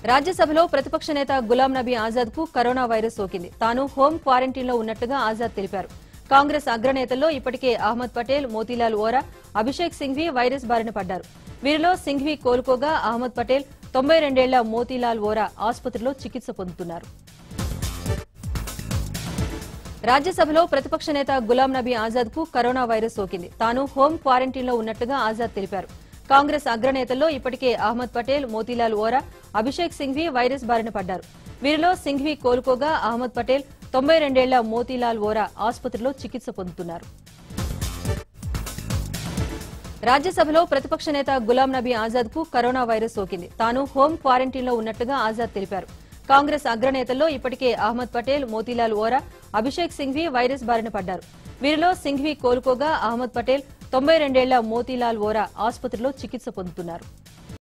రాజ్యసభలో ప్రతిపక్ష నేత గులాం నబీ ఆజాద్ కు కరోనా వైరస్ సోకింది తాను హోం క్వారంటైన్ లో ఉన్నట్టుగా ఆజాద్ తెలిపారు కాంగ్రెస్ అగ్రనేతల్లో ఇప్పటికే అహ్మద్ పటేల్ మోతీలాల్ ఓరా అభిషేక్ సింఘ్వి వైరస్ బారిన పడ్డారు వీరిలో సింఘ్వి కోలుకోగా అహ్మద్ పటేల్ తొంభై రెండేళ్ల మోతీలాల్ ఓరా ఆసుపత్రిలో చికిత్స పొందుతున్నారు రాజ్యసభలో ప్రతిపక్ష నేత గులాం నబీ ఆజాద్ కు కరోనా వైరస్ సోకింది తాను హోం క్వారంటైన్ లో ఉన్నట్టుగా ఆజాద్ తెలిపారు కాంగ్రెస్ అగ్రనేతల్లో ఇప్పటికే అహ్మద్ పటేల్ మోతీలాల్ ఓరా అభిషేక్ సింఘ్వి వైరస్ బారిన పడ్డారు వీరిలో సింఘ్వి కోలుకోగా అహ్మద్ పటేల్ తొంభై రెండేళ్ల మోతీలాల్ ఓరా ఆసుపత్రిలో చికిత్స పొందుతున్నారు రాజ్యసభలో ప్రతిపక్ష నేత గులాం నబీ ఆజాద్ కు కరోనా వైరస్ సోకింది తాను హోం క్వారంటైన్ లో ఉన్నట్టుగా ఆజాద్ తెలిపారు కాంగ్రెస్ అగ్రనేతల్లో ఇప్పటికే అహ్మద్ పటేల్ మోతీలాల్ ఓరా అభిషేక్ సింఘ్వి వైరస్ బారిన పడ్డారు వీరిలో సింఘ్వి కోలుకోగా అహ్మద్ పటేల్ తొంభై రెండేళ్ల మోతీలాల్ ఓరా ఆసుపత్రిలో చికిత్స పొందుతున్నారు